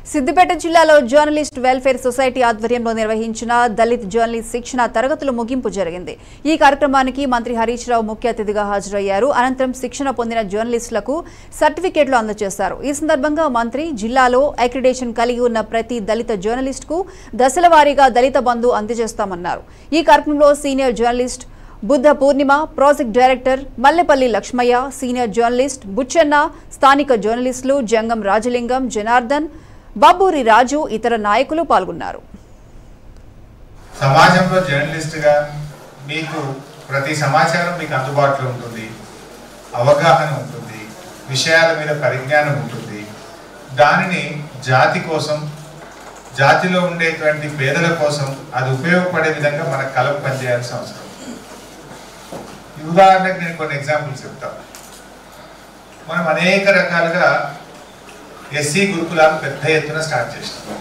సిద్దిపేట జిల్లాలో journalist welfare society ఆధ్వర్యంలో నిర్వహించిన దళిత్ జర్నలిస్ట్ శిక్షణ తరగతుల ముగింపు జరిగింది ఈ కార్యక్రమానికి మంత్రి హరీష్ రావు ముఖ్య అతిథిగా హాజరయ్యారు అనంతరం శిక్షణ పొందిన జర్నలిస్టులకు సర్టిఫికేట్లు అందజేశారు ఈ సందర్భంగా మంత్రి జిల్లాలో అక్రిడేషన్ కలిగి ఉన్న ప్రతి దళిత జర్నలిస్టుకు దశల వారీగా దళిత బంధు అందజేస్తామన్నారు ఈ కార్యక్రమంలో senior journalist Buddha Purnima project director Mallepalli Lakshmaiah senior journalist Bucchanna స్థానిక జర్నలిస్టులు జంగం రాజలింగం జనార్దన్ బాబూరి రాజు ఇతర నాయకులు పాల్గొన్నారు సమాజంలో జర్నలిస్ట్గా మీకు ప్రతి సమాచారం మీకు అందుబాటులో ఉంటుంది అవగాహన ఉంటుంది విషయాల మీద పరిజ్ఞానం ఉంటుంది దానిని జాతి కోసం జాతిలో ఉండేటువంటి పేదల కోసం అది ఉపయోగపడే విధంగా మనకు కలం పనిచేయాల్సిన అవసరం ఈ ఉదాహరణకు నేను కొన్ని ఎగ్జాంపుల్స్ చెప్తాను మనం అనేక రకాలుగా ఎస్సీ గురుకులాలు పెద్ద ఎత్తున స్టార్ట్ చేసినాం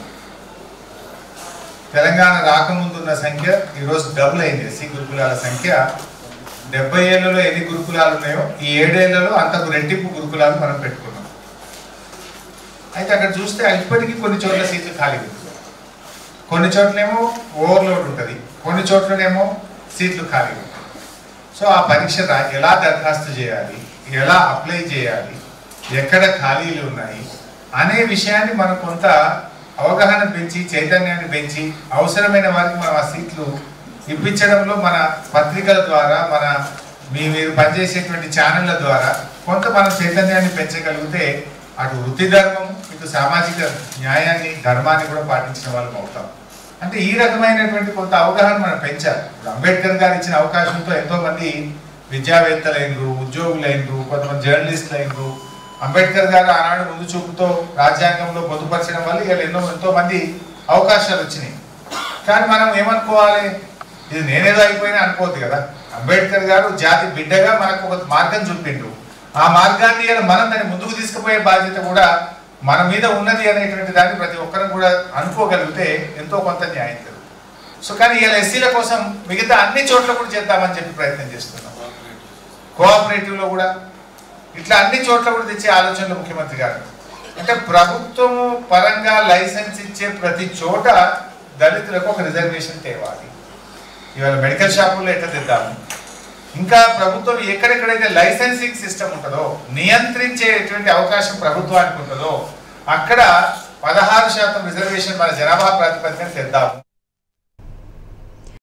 తెలంగాణ రాకముందు ఉన్న సంఖ్య ఈరోజు డబుల్ అయింది ఎస్సీ గురుకులాల సంఖ్య డెబ్బై ఏళ్లలో ఎన్ని గురుకులాలు ఉన్నాయో ఈ ఏడేళ్లలో అంతకు రెట్టింపు గురుకులాలు మనం పెట్టుకున్నాం అయితే అక్కడ చూస్తే ఇప్పటికీ కొన్ని చోట్ల సీట్లు ఖాళీ ఉంది కొన్ని చోట్లేమో ఓవర్లోడ్ ఉంటుంది కొన్ని చోట్లనేమో సీట్లు ఖాళీ ఉంటాయి సో ఆ పరీక్ష రా- ఎలా దరఖాస్తు చేయాలి ఎలా అప్లై చేయాలి ఎక్కడ ఖాళీలు ఉన్నాయి అనే విషయాన్ని మనం కొంత అవగాహన పెంచి చైతన్యాన్ని పెంచి అవసరమైన వారికి మనం ఆ సీట్లు ఇప్పించడంలో మన పత్రికల ద్వారా మన మీ మీరు పనిచేసేటువంటి ఛానళ్ళ ద్వారా కొంత మనం చైతన్యాన్ని పెంచగలిగితే అటు వృత్తి ధర్మం ఇటు సామాజిక న్యాయాన్ని ధర్మాన్ని కూడా పాటించిన వాళ్ళం అవుతాం అంటే ఈ రకమైనటువంటి కొంత అవగాహన మనం పెంచాలి ఇప్పుడు అంబేద్కర్ గారు ఇచ్చిన అవకాశంతో ఎంతో మంది విద్యావేత్తలైనరు ఉద్యోగులైనరు కొంతమంది జర్నలిస్టులు అయినరు అంబేద్కర్ గారు ఆనాడు ముందు చూపుతో రాజ్యాంగంలో పొందుపరచడం వల్ల ఇవాళ ఎన్నో ఎంతో మంది అవకాశాలు వచ్చినాయి కానీ మనం ఏమనుకోవాలి ఇది నేనేదో అయిపోయినా అనుకోవద్దు కదా అంబేద్కర్ గారు జాతి బిడ్డగా మనకు ఒక మార్గం చూపిండు ఆ మార్గాన్ని ఇలా మనం దాన్ని ముందుకు తీసుకుపోయే బాధ్యత కూడా మన మీద ఉన్నది అనేటువంటి దాన్ని ప్రతి ఒక్కరం కూడా అనుకోగలిగితే ఎంతో కొంత న్యాయం జరుగుతుంది సో కానీ ఇలా ఎస్సీల కోసం మిగతా అన్ని చోట్ల కూడా చేద్దామని చెప్పి ప్రయత్నం చేస్తున్నాం కోఆపరేటివ్ లో కూడా ఇట్లా అన్ని చోట్ల కూడా తెచ్చే ఆలోచనలు ముఖ్యమంత్రి గారు అంటే ప్రభుత్వం పరంగా లైసెన్స్ ఇచ్చే ప్రతి చోట దళితులకు ఒక రిజర్వేషన్ తేవాలి ఇవాళ మెడికల్ షాపుల్లో ఎట్లా తెద్దాము ఇంకా ప్రభుత్వం ఎక్కడెక్కడైతే లైసెన్సింగ్ సిస్టమ్ ఉంటుందో నియంత్రించేటువంటి అవకాశం ప్రభుత్వానికి ఉంటుందో అక్కడ పదహారు శాతం రిజర్వేషన్ మన జనాభా ప్రాతిపదికన తెద్దాము